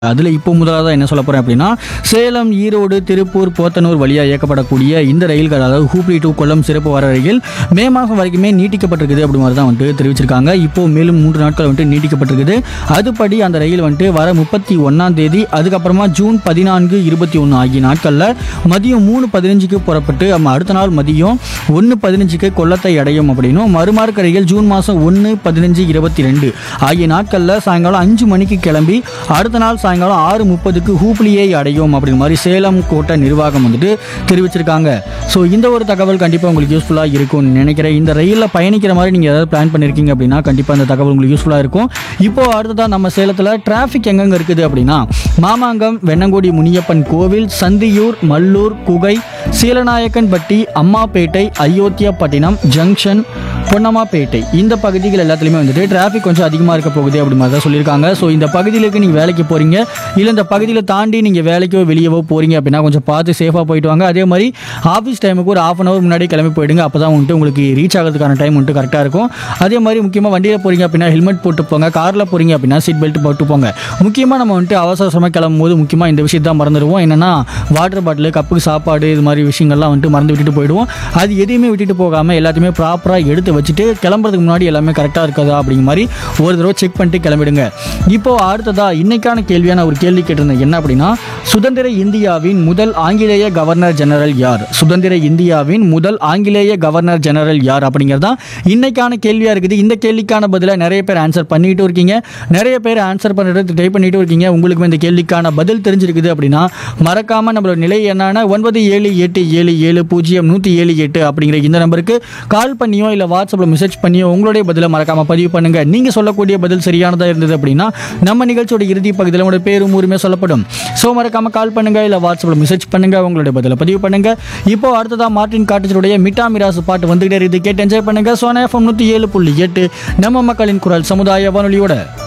அதில் இப்போ முதலாவது என்ன சொல்ல போகிறேன் அப்படின்னா சேலம் ஈரோடு திருப்பூர் போத்தனூர் வழியாக இயக்கப்படக்கூடிய இந்த ரயில்கள் அதாவது ஹூப்ளி டு கொல்லம் சிறப்பு வர ரயில் மே மாதம் வரைக்குமே நீட்டிக்கப்பட்டிருக்குது அப்படி மாதிரி தான் வந்துட்டு தெரிவிச்சிருக்காங்க இப்போ மேலும் மூன்று நாட்கள் வந்துட்டு நீட்டிக்கப்பட்டிருக்குது அதுபடி அந்த ரயில் வந்துட்டு வர முப்பத்தி ஒன்றாம் தேதி அதுக்கப்புறமா ஜூன் பதினான்கு இருபத்தி ஒன்று ஆகிய நாட்களில் மதியம் மூணு பதினஞ்சுக்கு புறப்பட்டு நம்ம அடுத்த நாள் மதியம் ஒன்று பதினஞ்சுக்கு கொல்லத்தை அடையும் அப்படின்னும் மறுமார்க்க ரயில் ஜூன் மாதம் ஒன்று பதினஞ்சு இருபத்தி ரெண்டு ஆகிய நாட்களில் சாயங்காலம் அஞ்சு மணிக்கு கிளம்பி அடுத்த நாள் சாயங்காலம் ஆறு முப்பதுக்கு ஹூப்ளியை அடையும் அப்படிங்கிற மாதிரி சேலம் கோட்டை நிர்வாகம் வந்துட்டு தெரிவிச்சிருக்காங்க ஸோ இந்த ஒரு தகவல் கண்டிப்பாக உங்களுக்கு யூஸ்ஃபுல்லாக இருக்கும்னு நினைக்கிறேன் இந்த ரயிலில் பயணிக்கிற மாதிரி நீங்கள் ஏதாவது பிளான் பண்ணியிருக்கீங்க அப்படின்னா கண்டிப்பாக இந்த தகவல் உங்களுக்கு யூஸ்ஃபுல்லாக இருக்கும் இப்போ அடுத்ததாக நம்ம சேலத்தில் டிராஃபிக் எங்கெங்கே இருக்குது அப்படின்னா மாமாங்கம் வெண்ணங்குடி முனியப்பன் கோவில் சந்தியூர் மல்லூர் குகை சீலநாயக்கன்பட்டி அம்மாப்பேட்டை அயோத்தியாப்பட்டினம் ஜங்ஷன் பொன்னம்மாப்பேட்டை இந்த பகுதிகள் எல்லாத்துலேயுமே வந்துட்டு டிராஃபிக் கொஞ்சம் அதிகமாக இருக்க போகுது அப்படி மாதிரி தான் சொல்லியிருக்காங்க ஸோ இந்த பகுதியிலுக்கு நீங்கள் வேலைக்கு போகிறீங்க இல்லை இந்த பகுதியில் தாண்டி நீங்கள் வேலைக்கோ வெளியவோ போகிறீங்க அப்படின்னா கொஞ்சம் பார்த்து சேஃபாக போயிட்டு வாங்க அதே மாதிரி ஆஃபீஸ் டைமுக்கு ஒரு ஆஃப் அன் ஹவர் முன்னாடி கிளம்பி போயிடுங்க அப்போ தான் வந்துட்டு உங்களுக்கு ரீச் ஆகிறதுக்கான டைம் வந்துட்டு கரெக்டாக இருக்கும் அதே மாதிரி முக்கியமாக வண்டியில் போகிறீங்க அப்படின்னா ஹெல்மெட் போட்டு போங்க காரில் போகிறீங்க அப்படின்னா சீட் பெல்ட் போட்டு போங்க முக்கியமாக நம்ம வந்துட்டு அவசர அவசரமாக கிளம்பும் போது முக்கியமாக இந்த விஷயத்தை மறந்துடுவோம் என்னென்னா வாட்டர் பாட்டில் கப்புக்கு சாப்பாடு இது மாதிரி விஷயங்கள்லாம் வந்துட்டு மறந்து விட்டுட்டு போயிடுவோம் அது எதையுமே விட்டுட்டு போகாமல் எல்லாத்தையுமே ப்ராப்பராக எடுத்து வச்சுட்டு கிளம்புறதுக்கு முன்னாடி எல்லாமே கரெக்டாக இருக்காதா அப்படிங்கிற மாதிரி ஒரு தடவை செக் பண்ணிட்டு கிளம்பிடுங்க இப்போ அடுத்ததா இன்னைக்கான கேள்வியான ஒரு கேள்வி கேட்டிருந்தேன் என்ன அப்படின்னா சுதந்திர இந்தியாவின் முதல் ஆங்கிலேய கவர்னர் ஜெனரல் யார் சுதந்திர இந்தியாவின் முதல் ஆங்கிலேய கவர்னர் ஜெனரல் யார் அப்படிங்கிறது தான் இன்னைக்கான கேள்வியாக இருக்குது இந்த கேள்விக்கான பதிலாக நிறைய பேர் ஆன்சர் பண்ணிட்டு இருக்கீங்க நிறைய பேர் ஆன்சர் பண்ணிட்டு ட்ரை பண்ணிட்டு இருக்கீங்க உங்களுக்கு இந்த கேள்விக்கான பதில் தெரிஞ்சிருக்குது அப்படின்னா மறக்காம நம்மளோட நிலை என்னன்னா ஒன்பது ஏழு எட்டு ஏழு ஏழு பூஜ்ஜியம் நூற்றி ஏழு எட்டு அப்படிங்கிற இந்த நம்பருக்கு கால் பண்ணியோ இல்லை வாட்ஸ்அப்பில் மெசேஜ் பண்ணியோ உங்களுடைய பதிலை மறக்காம பதிவு பண்ணுங்க நீங்க சொல்லக்கூடிய பதில் சரியானதா இருந்தது அப்படின்னா நம்ம நிகழ்ச்சியோட இறுதி பகுதியில் உங்களோட பேரும் ஊருமே சொல்லப்படும் ஸோ மறக்காம கால் பண்ணுங்க இல்லை வாட்ஸ்அப்பில் மெசேஜ் பண்ணுங்க உங்களுடைய பதிலை பதிவு பண்ணுங்க இப்போ அடுத்ததா மார்டின் காட்டேஜருடைய மிட்டா மிராசு பாட்டு வந்துகிட்டே இருக்குது கேட்டு என்ஜாய் பண்ணுங்க சோனா எஃப்எம் நூற்றி ஏழு புள்ளி எட்டு நம்ம மக்களின் குரல் சமுதாய வானொலியோட